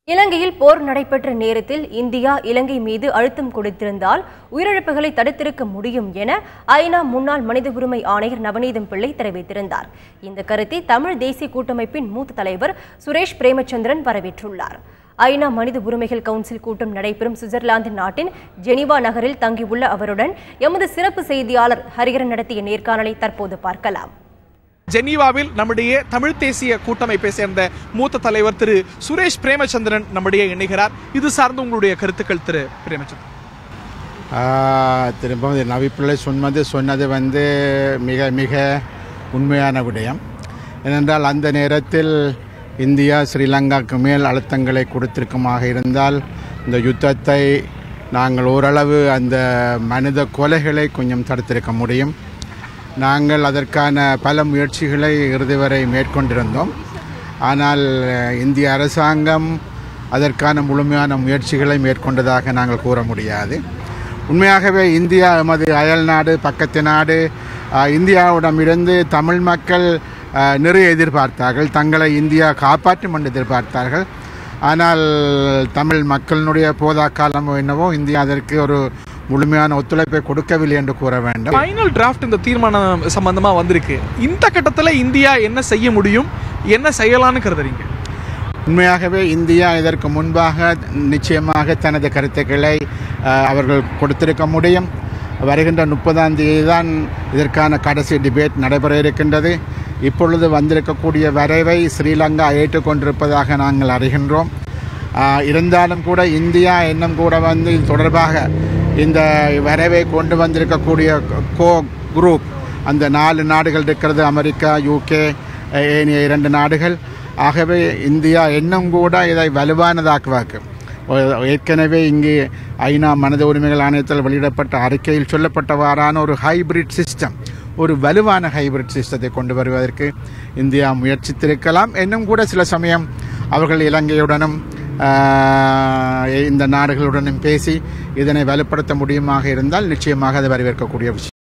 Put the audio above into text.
இலங்கையில் போர் நடைபெற்ற நேரத்தில் இந்தியா இலங்கை மீது அழுத்தம் கொடுத்திருந்தால் உயிரிழப்புகளை தடுத்திருக்க முடியும் என ஐநா முன்னாள் மனித உரிமை ஆணையர் நவநீதம் பிள்ளை தெரிவித்திருந்தார் இந்த கருத்தை தமிழ் தேசிய கூட்டமைப்பின் மூத்த தலைவர் சுரேஷ் பிரேமச்சந்திரன் வரவேற்றுள்ளார் ஐநா மனித உரிமைகள் கவுன்சில் கூட்டம் நடைபெறும் சுவிட்சர்லாந்து நாட்டின் ஜெனீவா நகரில் தங்கியுள்ள அவருடன் எமது சிறப்பு செய்தியாளர் ஹரிகரன் நடத்திய நேர்காணலை தற்போது பார்க்கலாம் ஜெனீவாவில் நம்முடைய தமிழ் தேசிய கூட்டமைப்பை சேர்ந்த மூத்த தலைவர் திரு சுரேஷ் பிரேமச்சந்திரன் நம்முடைய இணைகிறார் இது சார்ந்து உங்களுடைய கருத்துக்கள் திரு பிரேமச்சந்திரன் ஆஹ் திரும்ப இது நவிப்பிள்ளை சொன்னது சொன்னது வந்து மிக மிக உண்மையான விடயம் ஏனென்றால் அந்த நேரத்தில் இந்தியா ஸ்ரீலங்காவுக்கு மேல் அழுத்தங்களை கொடுத்திருக்குமாக இருந்தால் இந்த யுத்தத்தை நாங்கள் ஓரளவு அந்த மனித கொலைகளை கொஞ்சம் தடுத்திருக்க முடியும் நாங்கள் அதற்கான பல முயற்சிகளை இறுதி வரை மேற்கொண்டிருந்தோம் ஆனால் அஹ், இந்திய அரசாங்கம் அதற்கான முழுமையான முயற்சிகளை மேற்கொண்டதாக நாங்கள் கூற முடியாது உண்மையாகவே இந்தியா எமது அயல் நாடு பக்கத்து நாடு அஹ், இந்தியாவிடமிருந்து தமிழ் மக்கள் அஹ், நிறைய எதிர்பார்த்தார்கள் தங்களை இந்தியா காப்பாற்றும் என்று எதிர்பார்த்தார்கள் ஆனால் தமிழ் மக்களினுடைய போதா காலமோ என்னவோ இந்தியா அதற்கு ஒரு முழுமையான ஒத்துழைப்பை கொடுக்கவில்லை என்று கூற வேண்டும் ஃபைனல் டிராஃப்ட் இந்த தீர்மானம் சம்பந்தமா வந்திருக்கு இந்த கட்டத்துல இந்தியா என்ன செய்ய முடியும் என்ன செய்யலாம்னு கருதுறீங்க உண்மையாகவே இந்தியா இதற்கு முன்பாக நிச்சயமாக தனது கருத்துக்களை அஹ், அவர்கள் கொடுத்திருக்க முடியும் வருகின்ற முப்பதாம் தேதி தான் இதற்கான கடைசி டிபேட் நடைபெற இருக்கின்றது இப்பொழுது வந்திருக்கக்கூடிய வரைவை ஸ்ரீலங்கா ஏற்றுக்கொண்டிருப்பதாக நாங்கள் அறிகின்றோம் ஆஹ், இருந்தாலும் கூட இந்தியா இன்னும் கூட வந்து இது தொடர்பாக இந்த வரைவை கொண்டு வந்திருக்கக்கூடிய கோ குரூப் அந்த நாலு நாடுகள் இருக்கிறது அமெரிக்கா யூகே ஏனைய இரண்டு நாடுகள் ஆகவே இந்தியா இன்னும் கூட இதை வலுவானதாக்குவாக்கு ஏற்கனவே இங்கே ஐநா மனித உரிமைகள் ஆணையத்தில் வெளியிடப்பட்ட அறிக்கையில் சொல்லப்பட்டவாறான ஒரு ஹைபிரிட் சிஸ்டம் ஒரு வலுவான ஹைபிரிட் சிஸ்டத்தை கொண்டு வருவதற்கு இந்தியா முயற்சித்திருக்கலாம் இன்னும் கூட சில சமயம் அவர்கள் இலங்கையுடனும் ஆஹ், இந்த நாடுகளுடனும் பேசி இதனை வலுப்படுத்த முடியுமாக இருந்தால் நிச்சயமாக அது வரவேற்கக்கூடிய விஷயம்